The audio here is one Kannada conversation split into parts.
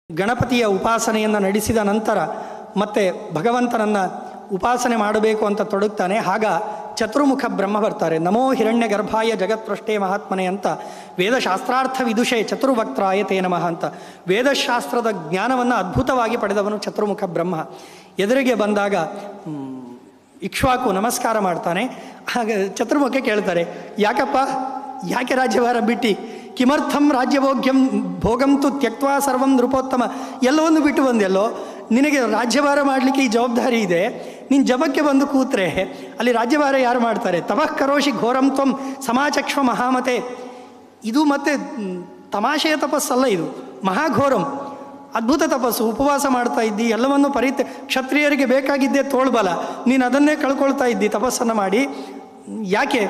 ಗಣಪತಿಯ ಉಪಾಸನೆಯನ್ನು ನಡೆಸಿದ ನಂತರ ಮತ್ತೆ ಭಗವಂತನನ್ನು ಉಪಾಸನೆ ಮಾಡಬೇಕು ಅಂತ ತೊಡಗ್ತಾನೆ ಆಗ ಚತುರ್ಮುಖ ಬ್ರಹ್ಮ ಬರ್ತಾರೆ ನಮೋ ಹಿರಣ್ಯ ಗರ್ಭಾಯ ಜಗತ್ಪೃಷ್ಟೇ ಮಹಾತ್ಮನೆ ಅಂತ ವೇದಶಾಸ್ತ್ರಾರ್ಥ ವಿದುಷೆ ಚತುರ್ವಕ್ತ್ರಾಯ ತೇ ನಮಃ ಅಂತ ವೇದಶಾಸ್ತ್ರದ ಜ್ಞಾನವನ್ನು ಅದ್ಭುತವಾಗಿ ಪಡೆದವನು ಚತುರ್ಮುಖ ಬ್ರಹ್ಮ ಎದುರಿಗೆ ಬಂದಾಗ ಹ್ಮ್, ಇಕ್ಷ್ವಾಕು ನಮಸ್ಕಾರ ಮಾಡ್ತಾನೆ ಹಾಗೆ ಚತುರ್ಮುಖ ಕೇಳ್ತಾರೆ ಯಾಕಪ್ಪ ಯಾಕೆ ರಾಜ್ಯಭಾರ ಬಿಟ್ಟು ಕಿಮರ್ಥಂ ರಾಜ್ಯಭೋಗ್ಯಂ ಭೋಗಂತು ತ್ಯಕ್ವಾ ಸರ್ವಂ ನೃಪೋತ್ತಮ ಎಲ್ಲವನ್ನು ಬಿಟ್ಟು ಬಂದೆಲ್ಲೋ ನಿನಗೆ ರಾಜ್ಯಭಾರ ಮಾಡಲಿಕ್ಕೆ ಈ ಜವಾಬ್ದಾರಿ ಇದೆ ನೀನು ಜಪಕ್ಕೆ ಬಂದು ಕೂತ್ರೆ ಅಲ್ಲಿ ರಾಜ್ಯಭಾರ ಯಾರು ಮಾಡ್ತಾರೆ ತಪಃ ಕರೋಷಿ ಘೋರಂ ತ್ವಂ ಸಮಾಚಕ್ಷ್ವ ಮಹಾಮತೆ ಇದು ಮತ್ತೆ ಮ್, ತಮಾಷೆಯ ತಪಸ್ಸಲ್ಲ ಇದು ಮಹಾಘೋರಂ ಅದ್ಭುತ ತಪಸ್ಸು ಉಪವಾಸ ಮಾಡ್ತಾ ಇದ್ದಿ ಎಲ್ಲವನ್ನು ಪರಿತ ಕ್ಷತ್ರಿಯರಿಗೆ ಬೇಕಾಗಿದ್ದೇ ತೋಳ್ಬಲ ನೀನು ಅದನ್ನೇ ಕಳ್ಕೊಳ್ತಾ ಇದ್ದಿ ತಪಸ್ಸನ್ನು ಮಾಡಿ ಯಾಕೆ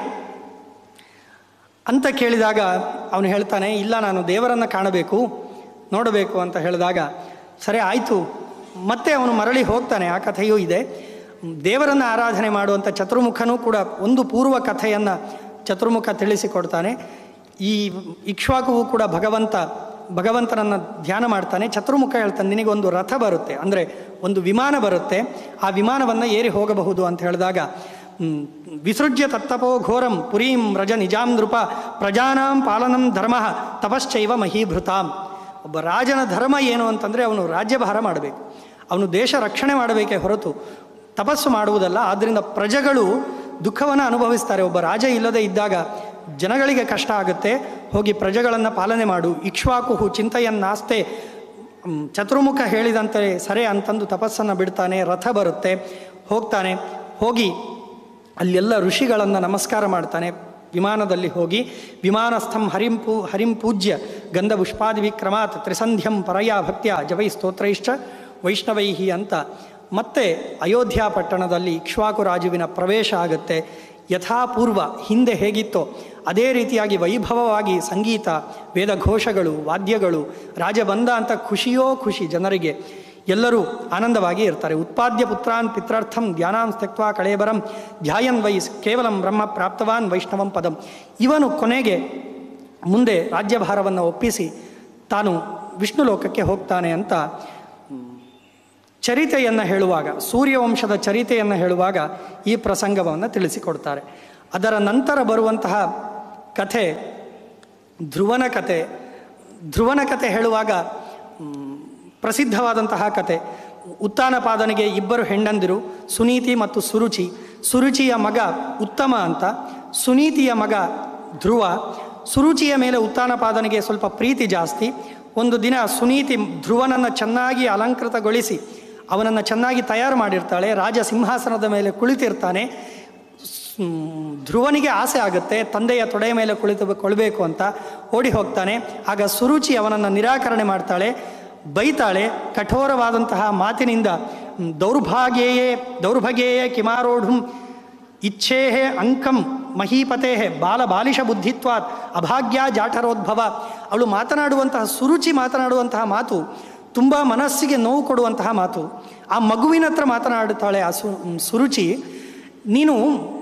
ಅಂತ ಕೇಳಿದಾಗ ಅವನು ಹೇಳ್ತಾನೆ ಇಲ್ಲ ನಾನು ದೇವರನ್ನು ಕಾಣಬೇಕು ನೋಡಬೇಕು ಅಂತ ಹೇಳಿದಾಗ ಸರಿ ಆಯಿತು ಮತ್ತೆ ಅವನು ಮರಳಿ ಹೋಗ್ತಾನೆ ಆ ಕಥೆಯೂ ಇದೆ ದೇವರನ್ನು ಆರಾಧನೆ ಮಾಡುವಂಥ ಚತುರ್ಮುಖನೂ ಕೂಡ ಒಂದು ಪೂರ್ವ ಕಥೆಯನ್ನು ಚತುರ್ಮುಖ ತಿಳಿಸಿಕೊಡ್ತಾನೆ ಈ ಇಕ್ಷ್ವಾಕುವು ಕೂಡ ಭಗವಂತ ಭಗವಂತನನ್ನು ಧ್ಯಾನ ಮಾಡ್ತಾನೆ ಚತುರ್ಮುಖ ಹೇಳ್ತಾನೆ ನಿನಗೊಂದು ರಥ ಬರುತ್ತೆ ಅಂದರೆ ಒಂದು ವಿಮಾನ ಬರುತ್ತೆ ಆ ವಿಮಾನವನ್ನು ಏರಿ ಹೋಗಬಹುದು ಅಂತ ಹೇಳಿದಾಗ ಹ್ಮ್, ವಿಸೃಜ್ಯ ತತ್ತಪೋ ಘೋರಂ ಪುರೀಂ ರಜ ನಿಜಾಂ ನೃಪ ಪ್ರಜಾನಾಂ ಪಾಲನಂ ಧರ್ಮ ತಪಶ್ಚೈವ ಮಹೀಭೃತಾಂ ಒಬ್ಬ ರಾಜನ ಧರ್ಮ ಏನು ಅಂತಂದರೆ ಅವನು ರಾಜ್ಯಭಾರ ಮಾಡಬೇಕು ಅವನು ದೇಶ ರಕ್ಷಣೆ ಮಾಡಬೇಕೇ ಹೊರತು ತಪಸ್ಸು ಮಾಡುವುದಲ್ಲ ಆದ್ದರಿಂದ ಪ್ರಜೆಗಳು ದುಃಖವನ್ನು ಅನುಭವಿಸ್ತಾರೆ ಒಬ್ಬ ರಾಜ ಇಲ್ಲದೆ ಇದ್ದಾಗ ಜನಗಳಿಗೆ ಕಷ್ಟ ಆಗುತ್ತೆ ಹೋಗಿ ಪ್ರಜೆಗಳನ್ನು ಪಾಲನೆ ಮಾಡು ಇಕ್ಷ್ವಾಕುಹು ಚಿಂತೆಯನ್ನಾಸ್ತೆ ಮ್, ಚತುರ್ಮುಖ ಹೇಳಿದಂತೆ ಸರೆ ಅಂತಂದು ತಪಸ್ಸನ್ನು ಬಿಡ್ತಾನೆ ರಥ ಬರುತ್ತೆ ಹೋಗ್ತಾನೆ ಹೋಗಿ ಅಲ್ಲೆಲ್ಲ ಋಷಿಗಳನ್ನು ನಮಸ್ಕಾರ ಮಾಡ್ತಾನೆ ವಿಮಾನದಲ್ಲಿ ಹೋಗಿ ವಿಮಾನಸ್ಥಂ ಹರಿಂ ಪೂ ಹರಿಂ ಪೂಜ್ಯ ಗಂಧ ಪುಷ್ಪಾದಿ ವಿಕ್ರಮಾತ್ ತ್ರಿಸಂಧ್ಯಂ ಪರಯಾ ಭಕ್ತ್ಯ ಜವೈ ಸ್ತೋತ್ರೈಶ್ಚ ವೈಷ್ಣವೈಹಿ ಅಂತ ಮತ್ತೆ ಅಯೋಧ್ಯ ಪಟ್ಟಣದಲ್ಲಿ ಇಕ್ಷ್ವಾಕು ರಾಜುವಿನ ಪ್ರವೇಶ ಆಗುತ್ತೆ ಯಥಾಪೂರ್ವ ಹಿಂದೆ ಹೇಗಿತ್ತೋ ಅದೇ ರೀತಿಯಾಗಿ ವೈಭವವಾಗಿ ಸಂಗೀತ ವೇದಘೋಷಗಳು ವಾದ್ಯಗಳು ರಾಜ ಬಂದ ಅಂತ ಖುಷಿಯೋ ಖುಷಿ ಜನರಿಗೆ ಎಲ್ಲರೂ ಆನಂದವಾಗಿ ಇರ್ತಾರೆ ಉತ್ಪಾದ್ಯ ಪುತ್ರಾನ್ ಪಿತ್ರಾರ್ಥಂ ಧ್ಯಾನಾಂ ತ್ಯಕ್ವಾ ಕಳೇಬರಂ ಧ್ಯಾಯನ್ ವೈ ಕೇವಲಂ ಬ್ರಹ್ಮ ಪ್ರಾಪ್ತವಾನ್ ವೈಷ್ಣವಂ ಪದಂ ಇವನು ಕೊನೆಗೆ ಮುಂದೆ ರಾಜ್ಯಭಾರವನ್ನು ಒಪ್ಪಿಸಿ ತಾನು ವಿಷ್ಣು ಲೋಕಕ್ಕೆ ಹೋಗ್ತಾನೆ ಅಂತ ಚರಿತೆಯನ್ನು ಹೇಳುವಾಗ ಸೂರ್ಯವಂಶದ ಚರಿತೆಯನ್ನು ಹೇಳುವಾಗ ಈ ಪ್ರಸಂಗವನ್ನು ತಿಳಿಸಿಕೊಡ್ತಾರೆ ಅದರ ನಂತರ ಬರುವಂತಹ ಕಥೆ ಧ್ರುವನ ಕತೆ ಧ್ರುವನ ಕತೆ ಹೇಳುವಾಗ ಮ್, ಪ್ರಸಿದ್ಧವಾದಂತಹ ಕತೆ ಉತ್ತಾನಪಾದನಿಗೆ ಇಬ್ಬರು ಹೆಂಡಂದಿರು ಸುನೀತಿ ಮತ್ತು ಸುರುಚಿ ಸುರುಚಿಯ ಮಗ ಉತ್ತಮ ಅಂತ ಸುನೀತಿಯ ಮಗ ಧ್ರುವ ಸುರುಚಿಯ ಮೇಲೆ ಉತ್ತಾನಪಾದನಿಗೆ ಸ್ವಲ್ಪ ಪ್ರೀತಿ ಜಾಸ್ತಿ ಒಂದು ದಿನ ಸುನೀತಿ ಧ್ರುವನನ್ನು ಚೆನ್ನಾಗಿ ಅಲಂಕೃತಗೊಳಿಸಿ ಅವನನ್ನು ಚೆನ್ನಾಗಿ ತಯಾರು ಮಾಡಿರ್ತಾಳೆ ರಾಜ ಸಿಂಹಾಸನದ ಮೇಲೆ ಕುಳಿತಿರ್ತಾನೆ ಸ್- ಧ್ರುವನಿಗೆ ಆಸೆ ಆಗುತ್ತೆ ತಂದೆಯ ತೊಡೆಯ ಮೇಲೆ ಕುಳಿತು ಕೊಳಬೇಕು ಅಂತ ಓಡಿ ಹೋಗ್ತಾನೆ ಆಗ ಸುರುಚಿ ಅವನನ್ನು ನಿರಾಕರಣೆ ಮಾಡ್ತಾಳೆ ಬೈತಾಳೆ ಕಠೋರವಾದಂತಹ ಮಾತಿನಿಂದ ಮ್, ದೌರ್ಭಾಗ್ಯೇಯೇ ದೌರ್ಭಾಗ್ಯೇಯೇ ಕಿಮಾರೋಢುಂ ಇಚ್ಛೇಹೇ ಅಂಕಂ ಮಹೀಪತೇ ಬಾಲ ಬಾಲಿಶ ಬುದ್ಧಿತ್ವಾತ್ ಅಭಾಗ್ಯ ಜಾಠರೋದ್ಭವ ಅವಳು ಮಾತನಾಡುವಂತಹ ಸುರುಚಿ ಮಾತನಾಡುವಂತಹ ಮಾತು ತುಂಬ ಮನಸ್ಸಿಗೆ ನೋವು ಕೊಡುವಂತಹ ಮಾತು ಆ ಮಗುವಿನ ಹತ್ರ ಮಾತನಾಡುತ್ತಾಳೆ ಆ ಸು ಸುರುಚಿ ನೀನು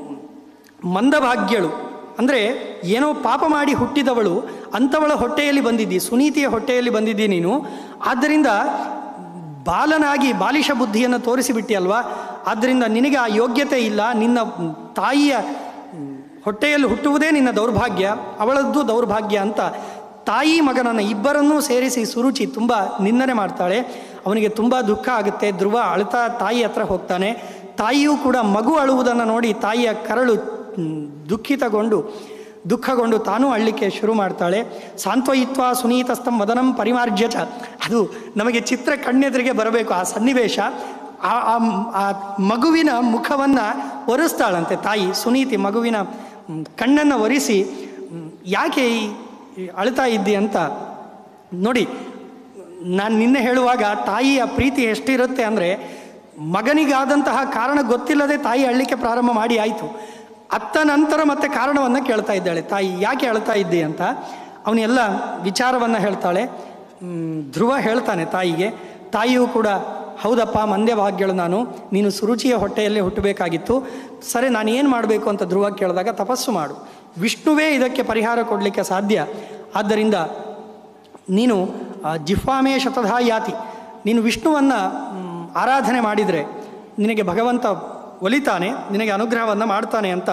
ಮಂದಭಾಗ್ಯಳು ಅಂದರೆ ಏನೋ ಪಾಪ ಮಾಡಿ ಹುಟ್ಟಿದವಳು ಅಂಥವಳ ಹೊಟ್ಟೆಯಲ್ಲಿ ಬಂದಿದ್ದಿ ಸುನೀತಿಯ ಹೊಟ್ಟೆಯಲ್ಲಿ ಬಂದಿದ್ದಿ ನೀನು ಆದ್ದರಿಂದ ಬಾಲನಾಗಿ ಬಾಲಿಶ ಬುದ್ಧಿಯನ್ನು ತೋರಿಸಿಬಿಟ್ಟಿಯಲ್ವಾ ಆದ್ದರಿಂದ ನಿನಗೆ ಆ ಯೋಗ್ಯತೆ ಇಲ್ಲ ನಿನ್ನ ತಾಯಿಯ ಹೊಟ್ಟೆಯಲ್ಲಿ ಹುಟ್ಟುವುದೇ ನಿನ್ನ ದೌರ್ಭಾಗ್ಯ ಅವಳದ್ದು ದೌರ್ಭಾಗ್ಯ ಅಂತ ತಾಯಿ ಮಗನನ್ನು ಇಬ್ಬರನ್ನೂ ಸೇರಿಸಿ ಸುರುಚಿ ತುಂಬ ನಿಂದನೆ ಮಾಡ್ತಾಳೆ ಅವನಿಗೆ ತುಂಬ ದುಃಖ ಆಗುತ್ತೆ ಧ್ರುವ ಅಳ್ತಾ ತಾಯಿ ಹತ್ರ ಹೋಗ್ತಾನೆ ತಾಯಿಯೂ ಕೂಡ ಮಗು ಅಳುವುದನ್ನು ನೋಡಿ ತಾಯಿಯ ಕರಳು ಮ್, ದುಃಖಿತಗೊಂಡು ದುಃಖಗೊಂಡು ತಾನೂ ಅಳ್ಳಿಕ್ಕೆ ಶುರು ಮಾಡ್ತಾಳೆ ಸಾಂತ್ವಯಿತ್ವ ಸುನೀತಸ್ತಂ ವದನಂ ಪರಿಮಾರ್ಜ್ಯ ಚ ಅದು ನಮಗೆ ಚಿತ್ರ ಕಣ್ಣೆದುರಿಗೆ ಬರಬೇಕು ಆ ಸನ್ನಿವೇಶ ಆ ಆ- ಆ ಮಗುವಿನ ಮುಖವನ್ನು ಒರೆಸ್ತಾಳಂತೆ ತಾಯಿ ಸುನೀತಿ ಮಗುವಿನ ಮ್, ಕಣ್ಣನ್ನು ಒರೆಸಿ ಮ್, ಯಾಕೆ ಈ ಈ ಅಳ್ತಾ ಇದ್ದಿ ಅಂತ ನೋಡಿ ನಾನು ನಿನ್ನೆ ಹೇಳುವಾಗ ತಾಯಿಯ ಪ್ರೀತಿ ಎಷ್ಟಿರುತ್ತೆ ಅಂದರೆ ಮಗನಿಗಾದಂತಹ ಕಾರಣ ಗೊತ್ತಿಲ್ಲದೆ ತಾಯಿ ಅಳ್ಳಿಕ್ಕೆ ಪ್ರಾರಂಭ ಮಾಡಿ ಆಯಿತು ಅತ್ತ ನಂತರ ಮತ್ತೆ ಕಾರಣವನ್ನು ಕೇಳ್ತಾ ಇದ್ದಾಳೆ ತಾಯಿ ಯಾಕೆ ಅಳ್ತಾ ಇದ್ದಿ ಅಂತ ಅವನೆಲ್ಲ ವಿಚಾರವನ್ನು ಹೇಳ್ತಾಳೆ ಮ್, ಧ್ರುವ ಹೇಳ್ತಾನೆ ತಾಯಿಗೆ ತಾಯಿಯೂ ಕೂಡ ಹೌದಪ್ಪ ಮಂದ್ಯ ಭಾಗ್ಯಳು ನಾನು ನೀನು ಸುರುಚಿಯ ಹೊಟ್ಟೆಯಲ್ಲೇ ಹುಟ್ಟಬೇಕಾಗಿತ್ತು ಸರಿ ನಾನು ಏನು ಮಾಡಬೇಕು ಅಂತ ಧ್ರುವ ಕೇಳಿದಾಗ ತಪಸ್ಸು ಮಾಡು ವಿಷ್ಣುವೇ ಇದಕ್ಕೆ ಪರಿಹಾರ ಕೊಡಲಿಕ್ಕೆ ಸಾಧ್ಯ ಆದ್ದರಿಂದ ನೀನು ಆ, ಜಿಹ್ವಾಮೇ ಶತಧಾ ಯಾತಿ ನೀನು ವಿಷ್ಣುವನ್ನು ಮ್, ಆರಾಧನೆ ಮಾಡಿದರೆ ನಿನಗೆ ಭಗವಂತ ಒಲಿತಾನೆ ನಿನಗೆ ಅನುಗ್ರಹವನ್ನು ಮಾಡ್ತಾನೆ ಅಂತ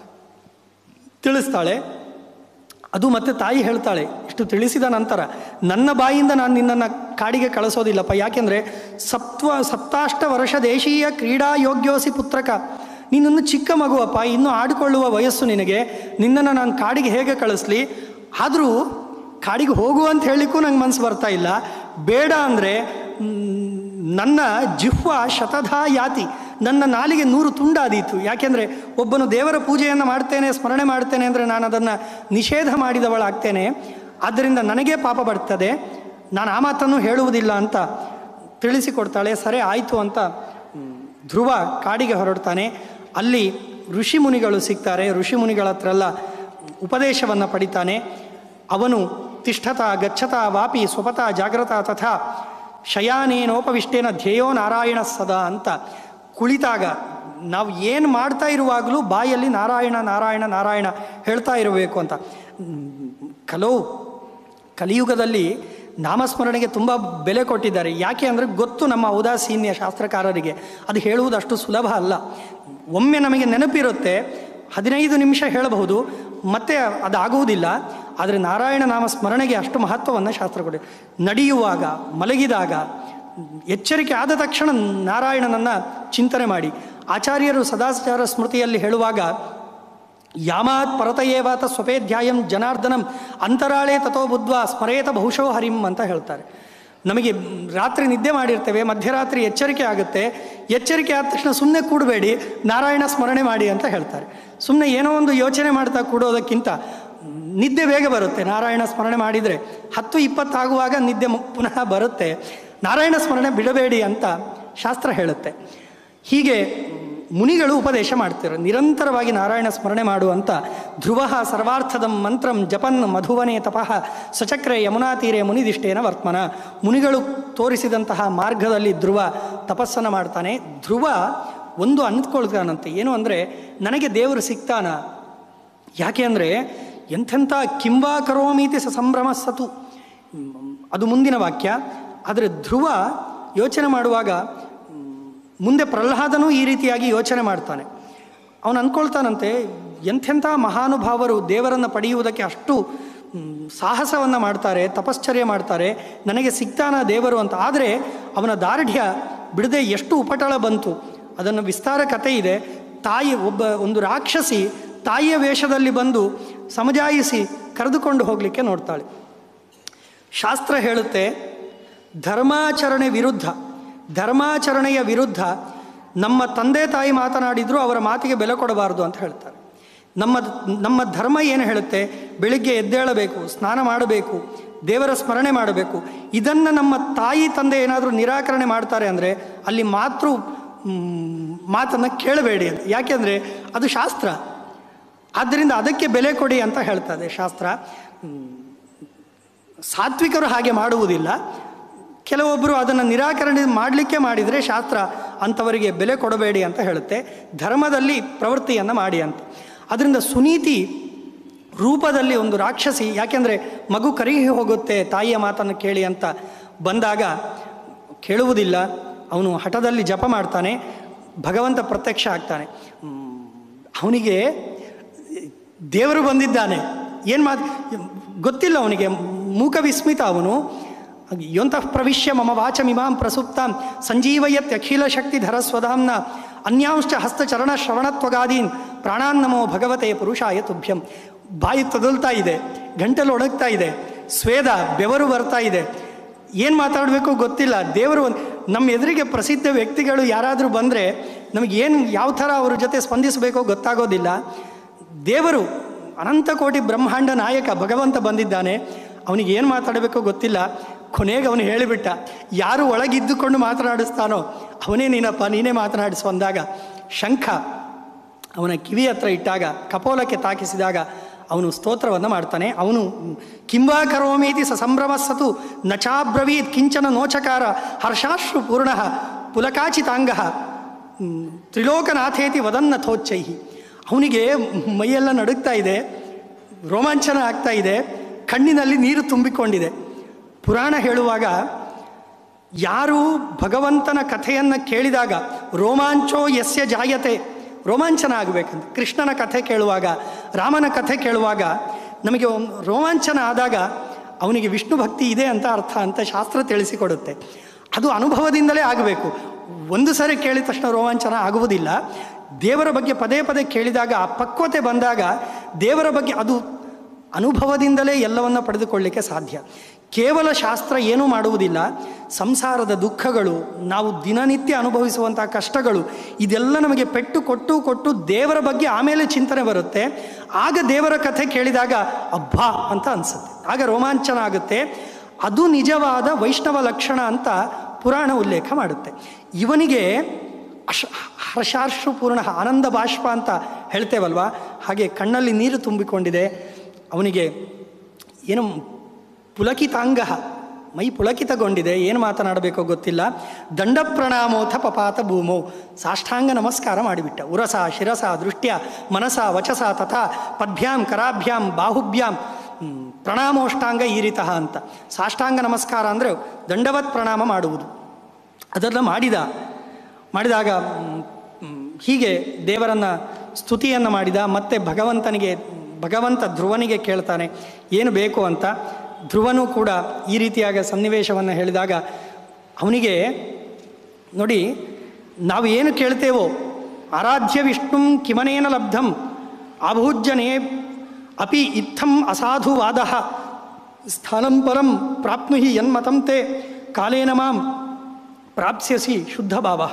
ತಿಳಿಸ್ತಾಳೆ ಅದು ಮತ್ತೆ ತಾಯಿ ಹೇಳ್ತಾಳೆ ಇಷ್ಟು ತಿಳಿಸಿದ ನಂತರ ನನ್ನ ಬಾಯಿಂದ ನಾನು ನಿನ್ನನ್ನು ಕಾಡಿಗೆ ಕಳಿಸೋದಿಲ್ಲಪ್ಪ ಯಾಕೆಂದರೆ ಸತ್ವ ಸಪ್ತಾಷ್ಟ ವರ್ಷ ದೇಶೀಯ ಕ್ರೀಡಾ ಯೋಗ್ಯೋಸಿ ಪುತ್ರಕ ನೀನೊಂದು ಚಿಕ್ಕ ಮಗುವಪ್ಪ ಇನ್ನೂ ಆಡಿಕೊಳ್ಳುವ ವಯಸ್ಸು ನಿನಗೆ ನಿನ್ನನ್ನು ನಾನು ಕಾಡಿಗೆ ಹೇಗೆ ಕಳಿಸ್ಲಿ ಆದರೂ ಕಾಡಿಗೆ ಹೋಗು ಅಂತ ಹೇಳಲಿಕ್ಕೂ ನಂಗೆ ಮನಸ್ಸು ಬರ್ತಾ ಇಲ್ಲ ಬೇಡ ಅಂದರೆ ನನ್ನ ಜಿಹ್ವ ಶತಧಾ ಯಾತಿ ನನ್ನ ನಾಲಿಗೆ ನೂರು ತುಂಡಾದೀತು ಯಾಕೆಂದರೆ ಒಬ್ಬನು ದೇವರ ಪೂಜೆಯನ್ನು ಮಾಡ್ತೇನೆ ಸ್ಮರಣೆ ಮಾಡ್ತೇನೆ ಅಂದರೆ ನಾನು ಅದನ್ನು ನಿಷೇಧ ಮಾಡಿದವಳಾಗ್ತೇನೆ ಆದ್ದರಿಂದ ನನಗೇ ಪಾಪ ಬರ್ತದೆ ನಾನು ಆ ಮಾತನ್ನು ಹೇಳುವುದಿಲ್ಲ ಅಂತ ತಿಳಿಸಿಕೊಡ್ತಾಳೆ ಸರಿ ಆಯಿತು ಅಂತ ಮ್, ಧ್ರುವ ಕಾಡಿಗೆ ಹೊರಡ್ತಾನೆ ಅಲ್ಲಿ ಋಷಿ ಮುನಿಗಳು ಸಿಗ್ತಾರೆ ಋಷಿ ಮುನಿಗಳ ಹತ್ರ ಎಲ್ಲ ಉಪದೇಶವನ್ನು ಪಡಿತಾನೆ ಅವನು ತಿಷ್ಠತ ಗಚ್ಚತ ವಾಪಿ ಸ್ವಪತ ಜಾಗ್ರತ ತಥಾ ಶಯಾನೇನೋಪವಿಷ್ಟೇನ ಧ್ಯೇಯೋ ನಾರಾಯಣ ಸದಾ ಅಂತ ಕುಳಿತಾಗ ನಾವು ಏನು ಮಾಡ್ತಾ ಇರುವಾಗಲೂ ಬಾಯಲ್ಲಿ ನಾರಾಯಣ ನಾರಾಯಣ ನಾರಾಯಣ ಹೇಳ್ತಾ ಇರಬೇಕು ಅಂತ ಕಲೋ ಕಲಿಯುಗದಲ್ಲಿ ನಾಮಸ್ಮರಣೆಗೆ ತುಂಬ ಬೆಲೆ ಕೊಟ್ಟಿದ್ದಾರೆ ಯಾಕೆ ಅಂದರೆ ಗೊತ್ತು ನಮ್ಮ ಔದಾಸೀನ್ಯ ಶಾಸ್ತ್ರಕಾರರಿಗೆ ಅದು ಹೇಳುವುದಷ್ಟು ಸುಲಭ ಅಲ್ಲ ಒಮ್ಮೆ ನಮಗೆ ನೆನಪಿರುತ್ತೆ ಹದಿನೈದು ನಿಮಿಷ ಹೇಳಬಹುದು ಮತ್ತೆ ಅದಾಗುವುದಿಲ್ಲ ಆದರೆ ನಾರಾಯಣ ನಾಮ ಸ್ಮರಣೆಗೆ ಅಷ್ಟು ಮಹತ್ವವನ್ನು ಶಾಸ್ತ್ರ ಕೊಡಿ ನಡೆಯುವಾಗ ಮಲಗಿದಾಗ ಎಚ್ಚರಿಕೆ ಆದ ತಕ್ಷಣ ನಾರಾಯಣನನ್ನು ಚಿಂತನೆ ಮಾಡಿ ಆಚಾರ್ಯರು ಸದಾಚಾರ ಸ್ಮೃತಿಯಲ್ಲಿ ಹೇಳುವಾಗ ಯಾಮಾತ್ ಪರತಯೇವಾತ ಸ್ವಪೇಧ್ಯಾಯಂ ಜನಾರ್ದನಂ ಅಂತರಾಳೇ ತಥೋ ಬುದ್ಧ್ವಾ ಸ್ಮರೇತ ಬಹುಶೋ ಹರಿಂ ಅಂತ ಹೇಳ್ತಾರೆ ನಮಗೆ ರಾತ್ರಿ ನಿದ್ದೆ ಮಾಡಿರ್ತೇವೆ ಮಧ್ಯರಾತ್ರಿ ಎಚ್ಚರಿಕೆ ಆಗುತ್ತೆ ಎಚ್ಚರಿಕೆ ಆದ ತಕ್ಷಣ ಸುಮ್ಮನೆ ಕೂಡಬೇಡಿ ನಾರಾಯಣ ಸ್ಮರಣೆ ಮಾಡಿ ಅಂತ ಹೇಳ್ತಾರೆ ಸುಮ್ಮನೆ ಏನೋ ಒಂದು ಯೋಚನೆ ಮಾಡ್ತಾ ಕೂಡೋದಕ್ಕಿಂತ ನಿದ್ದೆ ಬೇಗ ಬರುತ್ತೆ ನಾರಾಯಣ ಸ್ಮರಣೆ ಮಾಡಿದರೆ ಹತ್ತು ಇಪ್ಪತ್ತಾಗುವಾಗ ನಿದ್ದೆ ಮು- ಪುನಃ ಬರುತ್ತೆ ನಾರಾಯಣ ಸ್ಮರಣೆ ಬಿಡಬೇಡಿ ಅಂತ ಶಾಸ್ತ್ರ ಹೇಳುತ್ತೆ ಹೀಗೆ ಮುನಿಗಳು ಉಪದೇಶ ಮಾಡ್ತಾರೆ ನಿರಂತರವಾಗಿ ನಾರಾಯಣ ಸ್ಮರಣೆ ಮಾಡುವಂತ ಧ್ರುವ ಸರ್ವಾರ್ಥದಂ ಮಂತ್ರಂ ಜಪನ್ ಮಧುವನೇ ತಪಃ ಸಚಕ್ರೆ ಯಮುನಾ ತೀರೆ ಮುನಿದಿಷ್ಟೇನ ವರ್ತಮನ ಮುನಿಗಳು ತೋರಿಸಿದಂತಹ ಮಾರ್ಗದಲ್ಲಿ ಧ್ರುವ ತಪಸ್ಸನ್ನು ಮಾಡ್ತಾನೆ ಧ್ರುವ ಒಂದು ಅಂದ್ಕೊಳ್ತಾನಂತೆ ಏನು ಅಂದರೆ ನನಗೆ ದೇವರು ಸಿಗ್ತಾನ ಯಾಕೆ ಅಂದರೆ ಎಂಥೆಂಥ ಕಿಂವಾ ಕರೋಮೀತಿ ಸ ಸಂಭ್ರಮ ಸತು ಅದು ಮುಂದಿನ ವಾಕ್ಯ ಆದರೆ ಧ್ರುವ ಯೋಚನೆ ಮಾಡುವಾಗ ಮುಂದೆ ಪ್ರಹ್ಲಾದನೂ ಈ ರೀತಿಯಾಗಿ ಯೋಚನೆ ಮಾಡ್ತಾನೆ ಅವನು ಅಂದ್ಕೊಳ್ತಾನಂತೆ ಎಂಥೆಂಥ ಮಹಾನುಭಾವರು ದೇವರನ್ನು ಪಡೆಯುವುದಕ್ಕೆ ಅಷ್ಟು ಸಾಹಸವನ್ನು ಮಾಡ್ತಾರೆ ತಪಶ್ಚರ್ಯ ಮಾಡ್ತಾರೆ ನನಗೆ ಸಿಗ್ತಾನ ದೇವರು ಅಂತ ಆದರೆ ಅವನ ದಾರ್ಢ್ಯ ಬಿಡದೆ ಎಷ್ಟು ಉಪಟಳ ಬಂತು ಅದನ್ನು ವಿಸ್ತಾರ ಕಥೆ ಇದೆ ತಾಯಿ ಒಬ್ಬ ಒಂದು ರಾಕ್ಷಸಿ ತಾಯಿಯ ವೇಷದಲ್ಲಿ ಬಂದು ಸಮಜಾಯಿಸಿ ಕರೆದುಕೊಂಡು ಹೋಗಲಿಕ್ಕೆ ನೋಡ್ತಾಳೆ ಶಾಸ್ತ್ರ ಹೇಳುತ್ತೆ ಧರ್ಮಾಚರಣೆ ವಿರುದ್ಧ ಧರ್ಮಾಚರಣೆಯ ವಿರುದ್ಧ ನಮ್ಮ ತಂದೆ ತಾಯಿ ಮಾತನಾಡಿದರೂ ಅವರ ಮಾತಿಗೆ ಬೆಲೆ ಕೊಡಬಾರದು ಅಂತ ಹೇಳ್ತಾರೆ ನಮ್ಮ ನಮ್ಮ ಧರ್ಮ ಏನು ಹೇಳುತ್ತೆ ಬೆಳಿಗ್ಗೆ ಎದ್ದೇಳಬೇಕು ಸ್ನಾನ ಮಾಡಬೇಕು ದೇವರ ಸ್ಮರಣೆ ಮಾಡಬೇಕು ಇದನ್ನು ನಮ್ಮ ತಾಯಿ ತಂದೆ ಏನಾದರೂ ನಿರಾಕರಣೆ ಮಾಡ್ತಾರೆ ಅಂದರೆ ಅಲ್ಲಿ ಮಾತೃ ಮಾತನ್ನು ಕೇಳಬೇಡಿ ಅಂತ ಯಾಕೆಂದರೆ ಅದು ಶಾಸ್ತ್ರ ಆದ್ದರಿಂದ ಅದಕ್ಕೆ ಬೆಲೆ ಕೊಡಿ ಅಂತ ಹೇಳ್ತದೆ ಶಾಸ್ತ್ರ ಹ್ಮ್. ಸಾತ್ವಿಕರು ಹಾಗೆ ಮಾಡುವುದಿಲ್ಲ ಕೆಲವೊಬ್ಬರು ಅದನ್ನು ನಿರಾಕರಣೆ ಮಾಡಲಿಕ್ಕೆ ಮಾಡಿದರೆ ಶಾಸ್ತ್ರ ಅಂಥವರಿಗೆ ಬೆಲೆ ಕೊಡಬೇಡಿ ಅಂತ ಹೇಳುತ್ತೆ ಧರ್ಮದಲ್ಲಿ ಪ್ರವೃತ್ತಿಯನ್ನು ಮಾಡಿ ಅಂತ ಅದರಿಂದ ಸುನೀತಿ ರೂಪದಲ್ಲಿ ಒಂದು ರಾಕ್ಷಸಿ ಯಾಕೆಂದರೆ ಮಗು ಕರಿಹಿ ಹೋಗುತ್ತೆ ತಾಯಿಯ ಮಾತನ್ನು ಕೇಳಿ ಅಂತ ಬಂದಾಗ ಕೇಳುವುದಿಲ್ಲ ಅವನು ಹಠದಲ್ಲಿ ಜಪ ಮಾಡ್ತಾನೆ ಭಗವಂತ ಪ್ರತ್ಯಕ್ಷ ಆಗ್ತಾನೆ ಅವನಿಗೆ ದೇವರು ಬಂದಿದ್ದಾನೆ ಏನು ಮಾತು ಗೊತ್ತಿಲ್ಲ ಅವನಿಗೆ ಮೂಕ ವಿಸ್ಮಿತ ಅವನು ಯೋಂತಃ ಪ್ರವಿಶ್ಯ ಮಮ ವಾಚಮಿಮಾಂ ಪ್ರಸುಪ್ತಾಂ ಸಂಜೀವಯತ್ ಅಖಿಲ ಶಕ್ತಿ ಧರಸ್ವಧಾಂನ ಅನ್ಯಾಂಶ್ಚ ಹಸ್ತಚರಣ ಶ್ರವಣತ್ವಗಾದೀನ್ ಪ್ರಾಣಾನ್ನಮೋ ಭಗವತೆ ಪುರುಷಾಯ ತುಭ್ಯಂ ಬಾಯಿ ತೊದಲ್ತಾ ಇದೆ ಗಂಟಲು ಒಣಗ್ತಾ ಇದೆ ಸ್ವೇದ ಬೆವರು ಬರ್ತಾ ಇದೆ ಏನು ಮಾತಾಡಬೇಕು ಗೊತ್ತಿಲ್ಲ ದೇವರು ಒಂದು ನಮ್ಮ ಎದುರಿಗೆ ಪ್ರಸಿದ್ಧ ವ್ಯಕ್ತಿಗಳು ಯಾರಾದರೂ ಬಂದರೆ ನಮಗೇನು ಯಾವ ಥರ ಅವ್ರ ಜೊತೆ ಸ್ಪಂದಿಸಬೇಕೋ ಗೊತ್ತಾಗೋದಿಲ್ಲ ದೇವರು ಅನಂತ ಕೋಟಿ ಬ್ರಹ್ಮಾಂಡ ನಾಯಕ ಭಗವಂತ ಬಂದಿದ್ದಾನೆ ಅವನಿಗೆ ಏನು ಮಾತಾಡಬೇಕೋ ಗೊತ್ತಿಲ್ಲ ಕೊನೆಗೆ ಅವನು ಹೇಳಿಬಿಟ್ಟ ಯಾರು ಒಳಗಿದ್ದುಕೊಂಡು ಮಾತನಾಡಿಸ್ತಾನೋ ಅವನೇ ನೀನಪ್ಪ ನೀನೇ ಮಾತನಾಡಿಸು ಅಂದಾಗ ಶಂಖ ಅವನ ಕಿವಿ ಹತ್ರ ಇಟ್ಟಾಗ ಕಪೋಲಕ್ಕೆ ತಾಕಿಸಿದಾಗ ಅವನು ಸ್ತೋತ್ರವನ್ನು ಮಾಡ್ತಾನೆ ಅವನು ಕಿಂವಾ ಕರೋಮೀತಿ ಸ ಸಂಭ್ರಮ ಸತು ನಚಾಬ್ರವೀತ್ ಕಿಂಚನ ನೋಚಕಾರ ಹರ್ಷಾಶ್ರು ಪೂರ್ಣ ಪುಲಕಾಚಿತಾಂಗ ತ್ರಿಲೋಕನಾಥೇತಿ ವದನ್ನ ಥೋಚ್ಚೈಹಿ ಅವನಿಗೆ ಮೈಯೆಲ್ಲ ನಡುಗ್ತಾ ಇದೆ ರೋಮಾಂಚನ ಆಗ್ತಾ ಇದೆ ಕಣ್ಣಿನಲ್ಲಿ ನೀರು ತುಂಬಿಕೊಂಡಿದೆ ಪುರಾಣ ಹೇಳುವಾಗ ಯಾರು ಭಗವಂತನ ಕಥೆಯನ್ನು ಕೇಳಿದಾಗ ರೋಮಾಂಚೋ ಯಸ್ಯ ಜಾಯತೆ ರೋಮಾಂಚನ ಆಗಬೇಕಂತ ಕೃಷ್ಣನ ಕಥೆ ಕೇಳುವಾಗ ರಾಮನ ಕಥೆ ಕೇಳುವಾಗ ನಮಗೆ ಒಂದು ರೋಮಾಂಚನ ಆದಾಗ ಅವನಿಗೆ ವಿಷ್ಣು ಭಕ್ತಿ ಇದೆ ಅಂತ ಅರ್ಥ ಅಂತ ಶಾಸ್ತ್ರ ತಿಳಿಸಿಕೊಡುತ್ತೆ ಅದು ಅನುಭವದಿಂದಲೇ ಆಗಬೇಕು ಒಂದು ಸರಿ ಕೇಳಿದ ತಕ್ಷಣ ರೋಮಾಂಚನ ಆಗುವುದಿಲ್ಲ ದೇವರ ಬಗ್ಗೆ ಪದೇ ಪದೇ ಕೇಳಿದಾಗ ಆ ಪಕ್ವತೆ ಬಂದಾಗ ದೇವರ ಬಗ್ಗೆ ಅದು ಅನುಭವದಿಂದಲೇ ಎಲ್ಲವನ್ನ ಪಡೆದುಕೊಳ್ಳಿಕ್ಕೆ ಸಾಧ್ಯ ಕೇವಲ ಶಾಸ್ತ್ರ ಏನೂ ಮಾಡುವುದಿಲ್ಲ ಸಂಸಾರದ ದುಃಖಗಳು ನಾವು ದಿನನಿತ್ಯ ಅನುಭವಿಸುವಂಥ ಕಷ್ಟಗಳು ಇದೆಲ್ಲ ನಮಗೆ ಪೆಟ್ಟು ಕೊಟ್ಟು ಕೊಟ್ಟು ದೇವರ ಬಗ್ಗೆ ಆಮೇಲೆ ಚಿಂತನೆ ಬರುತ್ತೆ ಆಗ ದೇವರ ಕಥೆ ಕೇಳಿದಾಗ ಅಬ್ಬಾ ಅಂತ ಅನಿಸುತ್ತೆ ಆಗ ರೋಮಾಂಚನ ಆಗುತ್ತೆ ಅದು ನಿಜವಾದ ವೈಷ್ಣವ ಲಕ್ಷಣ ಅಂತ ಪುರಾಣ ಉಲ್ಲೇಖ ಮಾಡುತ್ತೆ ಇವನಿಗೆ ಅಶ ಹರ್ಷಾಶ್ರುಪೂರ್ಣ ಆನಂದ ಬಾಷ್ಪ ಅಂತ ಹೇಳ್ತೇವಲ್ವಾ ಹಾಗೆ ಕಣ್ಣಲ್ಲಿ ನೀರು ತುಂಬಿಕೊಂಡಿದೆ ಅವನಿಗೆ ಏನು ಪುಲಕಿತಾಂಗ ಮೈ ಪುಲಕಿತಗೊಂಡಿದೆ ಏನು ಮಾತನಾಡಬೇಕೋ ಗೊತ್ತಿಲ್ಲ ದಂಡ ಪ್ರಣಾಮೋಥ ಪಪಾತ ಭೂಮೋ ಸಾಷ್ಟಾಂಗ ನಮಸ್ಕಾರ ಮಾಡಿಬಿಟ್ಟ ಉರಸ ಶಿರಸ ದೃಷ್ಟ್ಯ ಮನಸ ವಚಸ ತಥಾ ಪದ್ಭ್ಯಾಂ ಕರಾಭ್ಯಾಂ ಬಾಹುಭ್ಯಾಂ ಹ್ಮ್, ಪ್ರಣಾಮೋಷ್ಟಾಂಗ ಈರಿತಃ ಅಂತ ಸಾಷ್ಟಾಂಗ ನಮಸ್ಕಾರ ಅಂದರೆ ದಂಡವತ್ ಪ್ರಣಾಮ ಮಾಡುವುದು ಅದೆಲ್ಲ ಮಾಡಿದ ಮಾಡಿದಾಗ ಮ್, ಮ್, ಹೀಗೆ ದೇವರನ್ನು ಸ್ತುತಿಯನ್ನು ಮಾಡಿದ ಮತ್ತೆ ಭಗವಂತನಿಗೆ ಭಗವಂತ ಧ್ರುವನಿಗೆ ಕೇಳ್ತಾನೆ ಏನು ಬೇಕು ಅಂತ ಧ್ರುವನು ಕೂಡ ಈ ರೀತಿಯಾದ ಸನ್ನಿವೇಶವನ್ನು ಹೇಳಿದಾಗ ಅವನಿಗೆ ನೋಡಿ ನಾವು ಏನು ಕೇಳ್ತೇವೋ ಆರಾಧ್ಯ ವಿಷ್ಣುಂ ಕಿಮನೇನ ಲಬ್ಧಂ ಆಭೂಜ್ಯನೇ ಅಪಿ ಇತ್ತಂ ಅಸಾಧುವಾದ ಸ್ಥಾನಂ ಪರಂ ಪ್ರಾಪ್ನುಹಿ ಯನ್ಮತಂ ತೇ ಕಾಲೇನ ಮಾಂ ಪ್ರಾಪ್ಸ್ಯಸಿ ಶುದ್ಧ ಭಾವ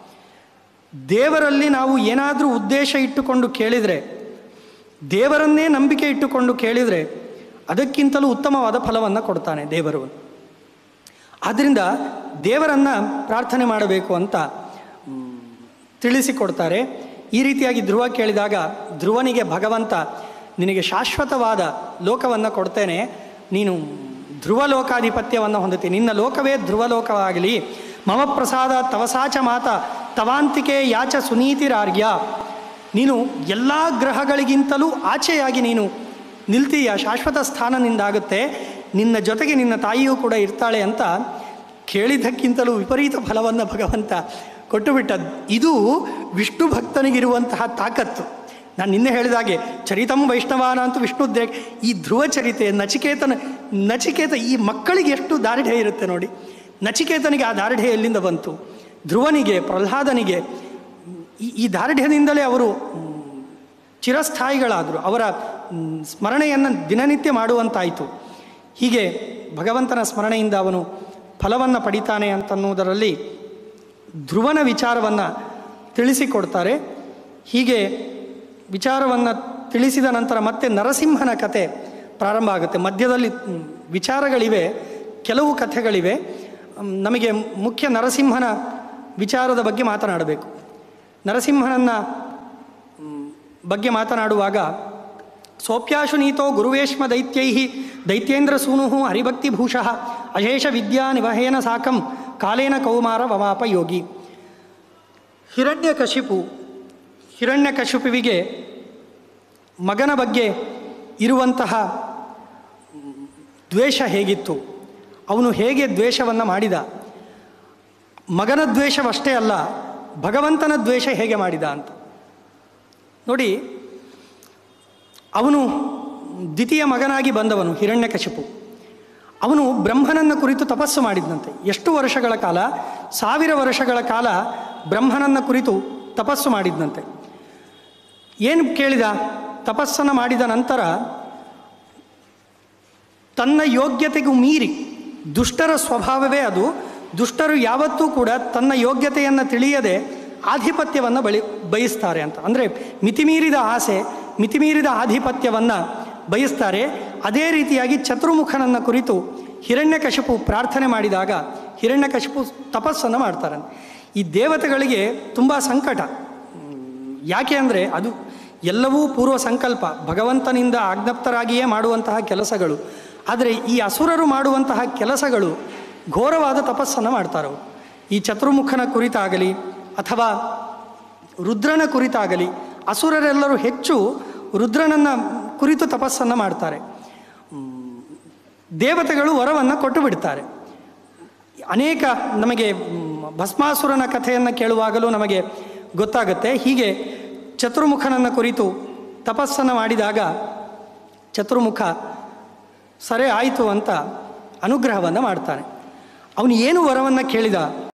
ದೇವರಲ್ಲಿ ನಾವು ಏನಾದರೂ ಉದ್ದೇಶ ಇಟ್ಟುಕೊಂಡು ಕೇಳಿದರೆ ದೇವರನ್ನೇ ನಂಬಿಕೆ ಇಟ್ಟುಕೊಂಡು ಕೇಳಿದರೆ ಅದಕ್ಕಿಂತಲೂ ಉತ್ತಮವಾದ ಫಲವನ್ನು ಕೊಡ್ತಾನೆ ದೇವರು ಆದ್ದರಿಂದ ದೇವರನ್ನು ಪ್ರಾರ್ಥನೆ ಮಾಡಬೇಕು ಅಂತ ಮ್, ತಿಳಿಸಿಕೊಡ್ತಾರೆ ಈ ರೀತಿಯಾಗಿ ಧ್ರುವ ಕೇಳಿದಾಗ ಧ್ರುವನಿಗೆ ಭಗವಂತ ನಿನಗೆ ಶಾಶ್ವತವಾದ ಲೋಕವನ್ನು ಕೊಡ್ತೇನೆ ನೀನು ಧ್ರುವ ಲೋಕಾಧಿಪತ್ಯವನ್ನು ಹೊಂದುತ್ತೀನಿ ನಿನ್ನ ಲೋಕವೇ ಧ್ರುವ ಲೋಕವಾಗಲಿ ಮಮ ಪ್ರಸಾದ ತವಸಾಚ ಮಾತ ತವಾಂತಿಕೆ ಯಾಚ ಸುನೀತಿರಾರ್ಯ ನೀನು ಎಲ್ಲ ಗ್ರಹಗಳಿಗಿಂತಲೂ ಆಚೆಯಾಗಿ ನೀನು ನಿಲ್ತೀಯ ಶಾಶ್ವತ ಸ್ಥಾನ ನಿಂದಾಗುತ್ತೆ ನಿನ್ನ ಜೊತೆಗೆ ನಿನ್ನ ತಾಯಿಯೂ ಕೂಡ ಇರ್ತಾಳೆ ಅಂತ ಕೇಳಿದ್ದಕ್ಕಿಂತಲೂ ವಿಪರೀತ ಫಲವನ್ನು ಭಗವಂತ ಕೊಟ್ಟುಬಿಟ್ಟ ಇದು ವಿಷ್ಣು ಭಕ್ತನಿಗಿರುವಂತಹ ತಾಕತ್ತು ನಾನು ನಿನ್ನೆ ಹೇಳಿದಾಗೆ ಚರಿತಂ ವೈಷ್ಣವಾನ ಅಂತೂ ವಿಷ್ಣು ದೇ ಈ ಧ್ರುವ ಚರಿತೆ ನಚಿಕೇತನ ನಚಿಕೇತ ಈ ಮಕ್ಕಳಿಗೆ ಎಷ್ಟು ದಾರ್ಢ್ಯ ಇರುತ್ತೆ ನೋಡಿ ನಚಿಕೇತನಿಗೆ ಆ ದಾರ್ಢ್ಯ ಎಲ್ಲಿಂದ ಬಂತು ಧ್ರುವನಿಗೆ ಪ್ರಹ್ಲಾದನಿಗೆ ಈ ಈ ದಾರ್ಢ್ಯದಿಂದಲೇ ಅವರು ಮ್, ಚಿರಸ್ಥಾಯಿಗಳಾದರು ಅವರ ಮ್, ಸ್ಮರಣೆಯನ್ನು ದಿನನಿತ್ಯ ಮಾಡುವಂತಾಯಿತು ಹೀಗೆ ಭಗವಂತನ ಸ್ಮರಣೆಯಿಂದ ಅವನು ಫಲವನ್ನು ಪಡಿತಾನೆ ಅಂತನ್ನುವುದರಲ್ಲಿ ಧ್ರುವನ ವಿಚಾರವನ್ನು ತಿಳಿಸಿಕೊಡ್ತಾರೆ ಹೀಗೆ ವಿಚಾರವನ್ನು ತಿಳಿಸಿದ ನಂತರ ಮತ್ತೆ ನರಸಿಂಹನ ಕತೆ ಪ್ರಾರಂಭ ಆಗುತ್ತೆ ಮಧ್ಯದಲ್ಲಿ ಮ್, ವಿಚಾರಗಳಿವೆ ಕೆಲವು ಕಥೆಗಳಿವೆ ಮ್, ನಮಗೆ ಮುಖ್ಯ ನರಸಿಂಹನ ವಿಚಾರದ ಬಗ್ಗೆ ಮಾತನಾಡಬೇಕು ನರಸಿಂಹನನ್ನು ಬಗ್ಗೆ ಮಾತನಾಡುವಾಗ ಸೋಪ್ಯಾಶು ನೀತೋ ಗುರುವೇಶ್ಮ ದೈತ್ಯೈ ದೈತ್ಯೇಂದ್ರ ಸೂನು ಹರಿಭಕ್ತಿಭೂಷಃ ಅಶೇಷ ವಿದ್ಯಾ ನಿವಹೇನ ಸಾಕಂ ಕಾಲೇನ ಕೌಮಾರ ವವಾಪ ಯೋಗಿ ಹಿರಣ್ಯಕಶಿಪು ಹಿರಣ್ಯಕಶಿಪುವಿಗೆ ಮಗನ ಬಗ್ಗೆ ಇರುವಂತಹ ದ್ವೇಷ ಹೇಗಿತ್ತು ಅವನು ಹೇಗೆ ದ್ವೇಷವನ್ನು ಮಾಡಿದ ಮಗನ ದ್ವೇಷವಷ್ಟೇ ಅಲ್ಲ ಭಗವಂತನ ದ್ವೇಷ ಹೇಗೆ ಮಾಡಿದ ಅಂತ ನೋಡಿ ಅವನು ದ್ವಿತೀಯ ಮಗನಾಗಿ ಬಂದವನು ಹಿರಣ್ಯಕಶಿಪು ಅವನು ಬ್ರಹ್ಮನನ್ನು ಕುರಿತು ತಪಸ್ಸು ಮಾಡಿದ್ದಂತೆ ಎಷ್ಟು ವರ್ಷಗಳ ಕಾಲ ಸಾವಿರ ವರ್ಷಗಳ ಕಾಲ ಬ್ರಹ್ಮನನ್ನು ಕುರಿತು ತಪಸ್ಸು ಮಾಡಿದ್ದಂತೆ ಏನು ಕೇಳಿದ ತಪಸ್ಸನ್ನು ಮಾಡಿದ ನಂತರ ತನ್ನ ಯೋಗ್ಯತೆಗೂ ಮೀರಿ ದುಷ್ಟರ ಸ್ವಭಾವವೇ ಅದು ದುಷ್ಟರು ಯಾವತ್ತೂ ಕೂಡ ತನ್ನ ಯೋಗ್ಯತೆಯನ್ನು ತಿಳಿಯದೆ ಆಧಿಪತ್ಯವನ್ನು ಬಳಿ ಬಯಸ್ತಾರೆ ಅಂತ ಅಂದರೆ ಮಿತಿಮೀರಿದ ಆಸೆ ಮಿತಿಮೀರಿದ ಆಧಿಪತ್ಯವನ್ನು ಬಯಸ್ತಾರೆ ಅದೇ ರೀತಿಯಾಗಿ ಚತುರ್ಮುಖನನ್ನು ಕುರಿತು ಹಿರಣ್ಯಕಶಿಪು ಪ್ರಾರ್ಥನೆ ಮಾಡಿದಾಗ ಹಿರಣ್ಯಕಶಿಪು ತಪಸ್ಸನ್ನು ಮಾಡ್ತಾರೆ ಈ ದೇವತೆಗಳಿಗೆ ತುಂಬ ಸಂಕಟ ಯಾಕೆ ಅಂದರೆ ಅದು ಎಲ್ಲವೂ ಪೂರ್ವ ಸಂಕಲ್ಪ ಭಗವಂತನಿಂದ ಆಜ್ಞಪ್ತರಾಗಿಯೇ ಮಾಡುವಂತಹ ಕೆಲಸಗಳು ಆದರೆ ಈ ಅಸುರರು ಮಾಡುವಂತಹ ಕೆಲಸಗಳು ಘೋರವಾದ ತಪಸ್ಸನ್ನು ಮಾಡ್ತಾರವು ಈ ಚತುರ್ಮುಖನ ಕುರಿತಾಗಲಿ ಅಥವಾ ರುದ್ರನ ಕುರಿತಾಗಲಿ ಅಸುರರೆಲ್ಲರೂ ಹೆಚ್ಚು ರುದ್ರನನ್ನು ಕುರಿತು ತಪಸ್ಸನ್ನು ಮಾಡ್ತಾರೆ ದೇವತೆಗಳು ವರವನ್ನು ಕೊಟ್ಟು ಬಿಡ್ತಾರೆ ಅನೇಕ ನಮಗೆ ಮ್, ಭಸ್ಮಾಸುರನ ಕಥೆಯನ್ನು ಕೇಳುವಾಗಲೂ ನಮಗೆ ಗೊತ್ತಾಗುತ್ತೆ ಹೀಗೆ ಚತುರ್ಮುಖನನ್ನು ಕುರಿತು ತಪಸ್ಸನ್ನು ಮಾಡಿದಾಗ ಚತುರ್ಮುಖ ಸರಿ ಆಯಿತು ಅಂತ ಅನುಗ್ರಹವನ್ನು ಮಾಡ್ತಾನೆ ಅವನು ಏನು ವರವನ್ನು ಕೇಳಿದ